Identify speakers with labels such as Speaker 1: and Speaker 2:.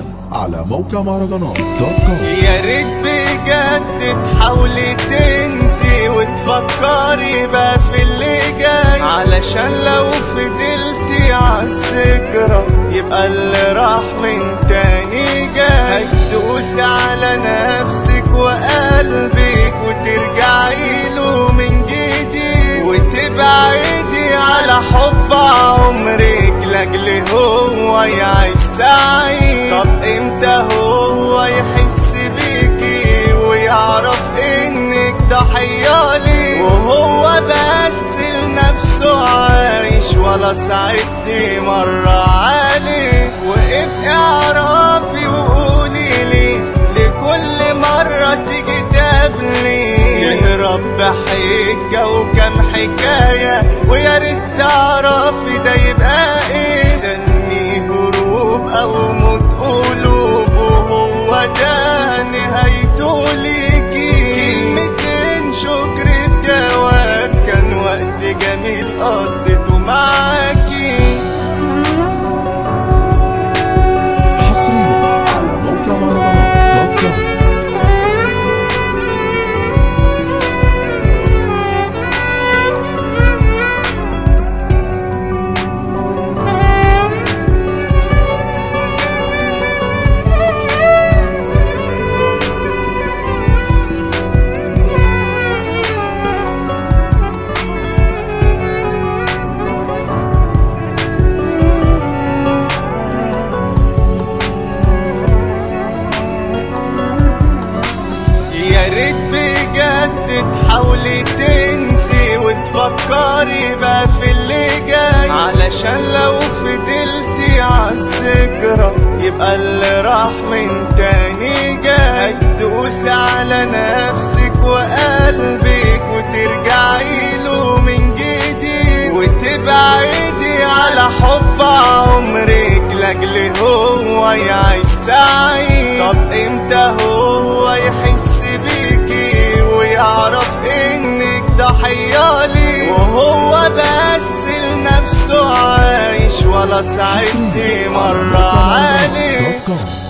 Speaker 1: على موقع مهرجانات دوت كوم
Speaker 2: يا ريت بجد تحاولي تنسي وتفكري بقى في اللي جاي علشان لو فضلتي عالذكرى يبقى اللي راح من تاني جاي هتدوسي على نفسك وقلبك وترجعي له من جديد وتبعدي على حب عمرك لاجل هو يعيش سعيد طب امتى هو يحس بيكي ويعرف انك ضحية ليه وهو بس لنفسه عايش ولا ساعدتي مرة عليه وابقي اعرفي وقولي لي لكل مرة تيجي تقابلي يهرب بحجة وكم حكاية ويا ريت تعرفي ده يبقى ايه سني هروب او موت قلوب وهو ده نهايته ليكي كلمتين شكر في جواب كان وقت جميل قضيته معاكي
Speaker 1: حصريا على موقع مهرجانات دوت كوم
Speaker 2: يا ريت بجد تحاولي تنسي وتفكري بقى في اللي جاي علشان لو فضلتي عالذكرى يبقى اللي راح من تاني جاي هتدوسي على نفسك وقلبك وترجعي له من جديد وتبعدي على حب عمرك لاجل هو يعيش سعيد طب امتى هو يحس بيكي ويعرف انك ضحية ليه وهو بس لنفسه عايش ولا ساعدتي مرة عليه
Speaker 1: دوت كوم